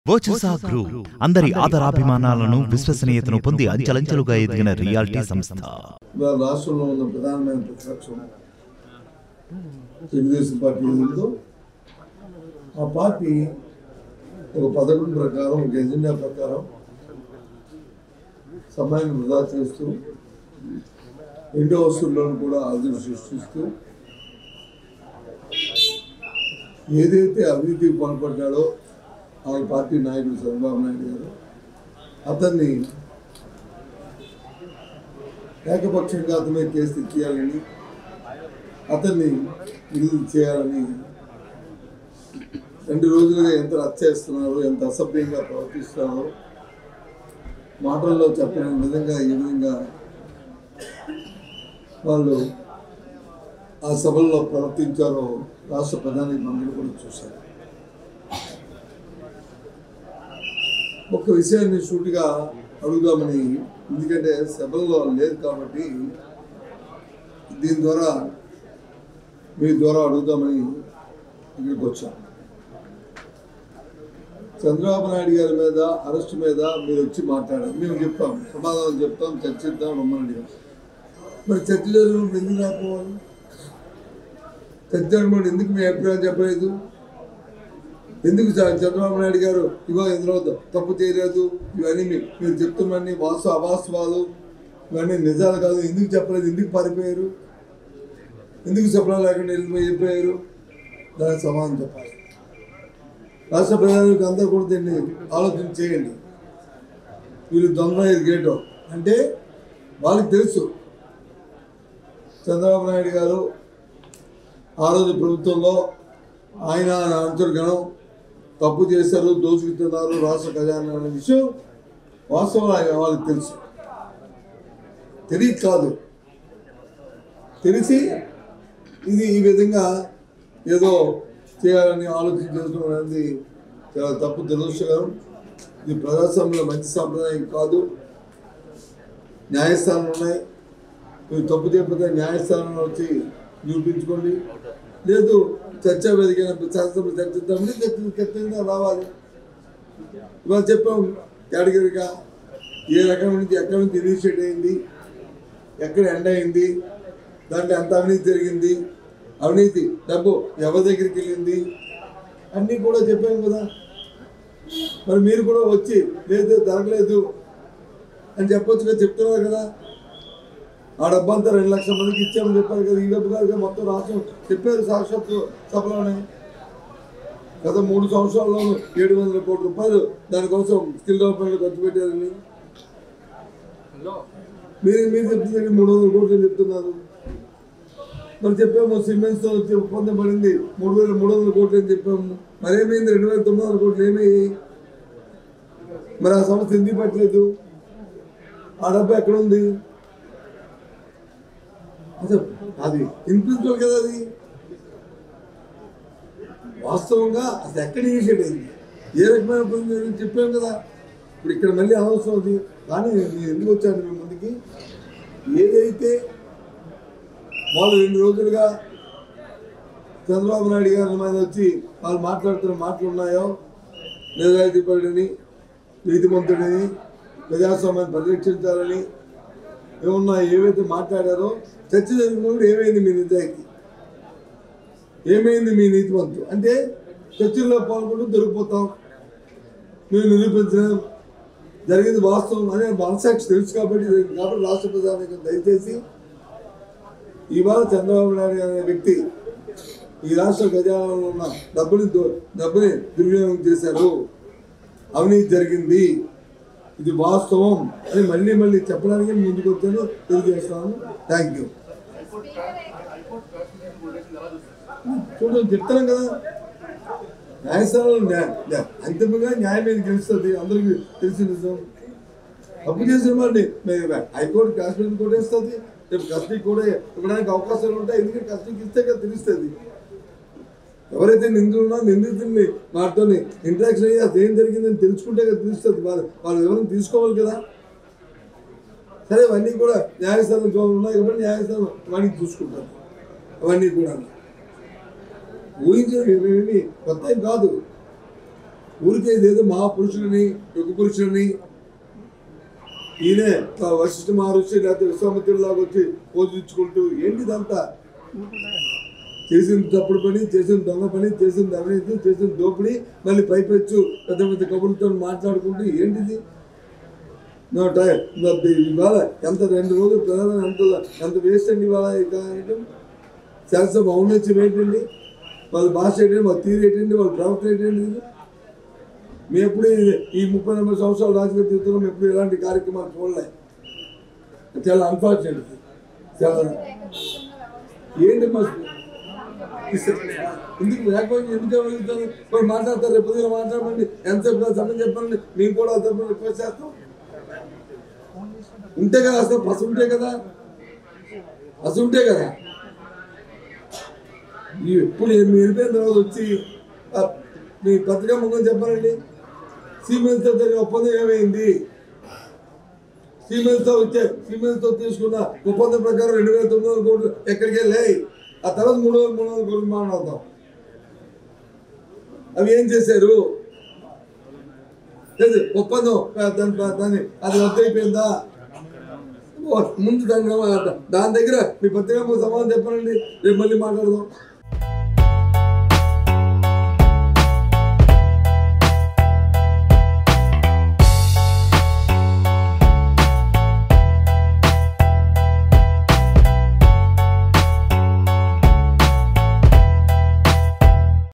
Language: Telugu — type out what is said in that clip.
వర్చసా గ్రూప్ అందరి ఆదరాభిమానాలను విశ్వసనీయతను పొంది అంచెలంచెలుగా ఎదిగిన రియాలిటీ సంస్థ ఇవాళ రాష్ట్రంలో ఉన్న ప్రధానమైన ప్రతిపక్షం తెలుగుదేశం పార్టీ ఉందో ఆ పార్టీ ఒక పథకం ప్రకారం ఒక ఎజెండా ప్రకారం సమయాన్ని వృధా చేస్తూ రెండో వస్తువులను కూడా అదుపు సృష్టిస్తూ ఏదైతే అవినీతికి పాల్పడ్డాడో ఆ పార్టీ నాయకుడు చంద్రబాబు నాయుడు గారు అతన్ని ఏకపక్షంగా అతనే కేసు తెచ్చేయాలని అతన్ని విడుదల చేయాలని రెండు రోజులుగా ఎంత రచ్చ చేస్తున్నారు ఎంత అసభ్యంగా ప్రవర్తిస్తున్నారో మాటల్లో చెప్పలేని విధంగా ఈ విధంగా వాళ్ళు ఆ సభల్లో ప్రవర్తించారో రాష్ట్ర ప్రధాని మంత్రులు కూడా చూశారు ఒక విషయాన్ని సూటిగా అడుగుదామని ఎందుకంటే సభల్లో లేదు కాబట్టి దీని ద్వారా మీ ద్వారా అడుగుదామని ఇక్కడికి వచ్చాం చంద్రబాబు నాయుడు గారి మీద అరెస్ట్ మీద మీరు వచ్చి మాట్లాడారు మేము చెప్తాం సమాధానం చెప్తాం చర్చిద్దాం రమ్మని అడిగాం మరి చర్చ జరిగినప్పుడు ఎందుకు రాకపోవాలి చర్చ జరిగినప్పుడు ఎందుకు మీ అభిప్రాయం చెప్పలేదు ఎందుకు చ- చంద్రబాబు నాయుడు గారు ఇగో ఇందులో త- తప్పు చేయలేదు ఇవన్నీ మీ- మీరు చెప్తున్నవన్నీ వాస్తు అవాస్తవాలు ఇవన్నీ నిజాలు కాదు ఎందుకు చెప్పలేదు ఎందుకు పారిపోయారు ఎందుకు చెప్పడం లేకుండా వెళ్ళిపోయి వెళ్ళిపోయారు దానికి సమాధానం చెప్పాలి రాష్ట్ర ప్రజలకు అందరూ కూడా దీన్ని ఆలోచన చేయండి వీళ్ళు దొంగ ఇది గేటో అంటే వాళ్ళకి తెలుసు చంద్రబాబు నాయుడు గారు ఆ రోజు ప్రభుత్వంలో ఆయన ఆయన అంతర్గణం తప్పు చేశారు దోచుకుతున్నారు రాష్ట్ర ఖజానా అనే విషయం వాస్తవం ఆయన వాళ్ళకి తెలుసు తెలియక కాదు తెలిసి ఇది ఈ విధంగా ఏదో చేయాలని ఆలోచన చేసుకోవడం అనేది చాలా తప్పు దురదృష్టకరం ఇది ప్రజాస్వామ్యంలో మంచి సాంప్రదాయం కాదు న్యాయస్థానాలు ఉన్నాయి మీరు తప్పు చేయకపోతే న్యాయస్థానంలో వచ్చి నిరూపించుకోండి లేదు చర్చ వేదిక శాసనసభ చర్చిద్దామంటే చర్చ ఖచ్చితంగా రావాలి ఇవాళ చెప్పాం కేటగిరీగా ఏ రకం నుంచి ఎక్కడి నుంచి ఇనిషియేట్ అయింది ఎక్కడ ఎండ్ అయింది దాంట్లో ఎంత అవినీతి జరిగింది అవినీతి డబ్బు ఎవరి దగ్గరికి వెళ్ళింది అన్నీ కూడా చెప్పాం కదా మరి మీరు కూడా వచ్చి లేదు జరగలేదు అని చెప్పొచ్చుగా చెప్తున్నారు కదా ఆ డబ్బంతా రెండు లక్షల మందికి ఇచ్చామని చెప్పారు కదా ఈ డబ్బు కాదు మొత్తం రాష్ట్రం చెప్పారు సాక్షాత్ సభలోనే గత మూడు సంవత్సరాల్లో ఏడు వందల కోట్ల రూపాయలు దానికోసం స్కిల్ డెవలప్మెంట్ ఖర్చు పెట్టారని మీరు మీరు చెప్తున్నారు మూడు వందల కోట్లు అని చెప్తున్నారు మరి చెప్పాము సిమెంట్స్ తో వచ్చి ఒప్పందం పడింది మూడు వేల మూడు వందల కోట్లు అని చెప్పాము మరి ఏమైంది రెండు వేల తొమ్మిది వందల కోట్లు ఏమయ్యాయి మరి ఆ సంస్థ ఎందుకు పెట్టలేదు ఆ డబ్బు ఎక్కడ ఉంది అసలు అది ఇన్ప్రిన్సిపల్ కదా అది వాస్తవంగా అది ఎక్కడ ఇనిషియేట్ అయింది ఏ రకమైన పని జరిగింది చెప్పాం కదా ఇప్పుడు ఇక్కడ మళ్ళీ అనవసరం అది కానీ నేను ఎందుకు వచ్చాను మీ ముందుకి ఏదైతే వాళ్ళు రెండు రోజులుగా చంద్రబాబు నాయుడు గారి మీద వచ్చి వాళ్ళు మాట్లాడుతున్న మాటలు ఉన్నాయో నిజాయితీపరుడని నీతిమంతుడని ప్రజాస్వామ్యాన్ని పరిరక్షించాలని ఏమన్నా ఏవైతే మాట్లాడారో చర్చ జరిగినప్పుడు ఏమైంది మీ నిజాయితీ ఏమైంది మీ నీతివంతు అంటే చర్చల్లో పాల్గొంటూ దొరికిపోతాం మేము నిరూపించడం జరిగింది వాస్తవం అనే మనసాక్షి తెలుసు కాబట్టి కాబట్టి రాష్ట్ర ప్రధాని దయచేసి ఇవాళ చంద్రబాబు నాయుడు అనే వ్యక్తి ఈ రాష్ట్ర ఖజానాలో ఉన్న డబ్బుని దో- డబ్బుని దుర్వినియోగం చేశారు అవినీతి జరిగింది ఇది వాస్తవం అని మళ్ళీ మళ్ళీ చెప్పడానికి ముందుకు వచ్చాను తెలియజేస్తున్నాను థ్యాంక్ యూ చూడండి చెప్తాను కదా న్యాయస్థానంలో న్యాయ- న్యాయ- అంతిమంగా న్యాయం మీద గెలుస్తుంది అందరికీ తెలిసి నిజం తప్పు చేసిన వాడిని మేము హైకోర్టు కాశ్మీర్ కూడా ఇస్తుంది రేపు కస్టడీ కూడా ఇవ్వడానికి అవకాశాలు ఉంటాయి ఎందుకంటే కస్టడీకి ఇస్తే కదా తెలుస్తుంది ఎవరైతే నిందితున్నా నిందితుల్ని వాటితో ఇంటరాక్షన్ అయ్యి అది ఏం జరిగిందని తెలుసుకుంటే కదా తెలుస్తుంది వాళ్ళు వాళ్ళు ఎవరైనా తీసుకోవాలి కదా సరే అవన్నీ కూడా న్యాయస్థానం ఉన్నాయి కాబట్టి న్యాయస్థానం వాడిని చూసుకుంటారు అవన్నీ కూడా ఊహించేవి ఏమీ కొత్త ఏం కాదు ఊరికే ఇదేదో మహాపురుషులని యుగ పురుషులని ఈయనే ఆ వశిష్ఠ మహర్షి లేకపోతే విశ్వామిత్రులాగా వచ్చి పోషించుకుంటూ ఏంటి ఇదంతా చేసిన తప్పుడు పని చేసిన దొంగ పని చేసిన అవినీతి చేసిన దోపిడీ మళ్ళీ పైపెచ్చు పెద్ద పెద్ద కబుర్లతో మాట్లాడుకుంటూ ఏంటిది నా టైం నా బి- ఇవాళ ఎంత రెండు రోజులు ప్రధాన ఎంత ఎంత వేస్ట్ అండి ఇవాళ ఇక అనటం శాస్త్రం ఔన్నత్యం ఏంటండి వాళ్ళ భాష ఏంటండి వాళ్ళ తీరు ఏంటండి వాళ్ళ ప్రవర్తన ఏంటండి ఇది? మేము ఎప్పుడు ఈ- ఈ ముప్పై నలభై సంవత్సరాలు రాజకీయ తీర్థం ఎప్పుడు ఇలాంటి కార్యక్రమాలు చూడలే చాలా అన్ఫార్చునేట్ చాలా ఏంటి మా ఎందుకు లేకపోతే ఎందుకు వెళ్తాను మరి మాట్లాడతారు రేపు ఉదయం మాట్లాడమండి ఎంతసేపు సమయం చెప్పండి మేము కూడా తప్పని రిక్వెస్ట్ చేస్తాం ఉంటే కదా అసలు పసు ఉంటే కదా అసలు ఉంటే కదా ఈ ఇప్పుడు మీరు వెళ్ళిపోయిన తర్వాత వచ్చి ఆ, మీ పత్రికా ముఖం చెప్పాలండి సీమెన్స్తో జరిగిన ఒప్పందం ఏమైంది సీమెన్స్తో వచ్చే సీమెన్స్తో తీసుకున్న ఒప్పందం ప్రకారం రెండు వేల తొమ్మిది వందల కోట్లు ఎక్కడికి వెళ్ళాయి ఆ తర్వాత మూడు వందల మూడు వందల కోట్లు మాట్లాడతాం అవి ఏం చేశారు లేదు ఒప్పందం ఆ, దాని దాన్ని అది రద్దు అయిపోయిందా ఓ, ముందు దాని దాని దగ్గర మీ పత్రికా సమాధానం చెప్పానండి రేపు మళ్ళీ మాట్లాడదాం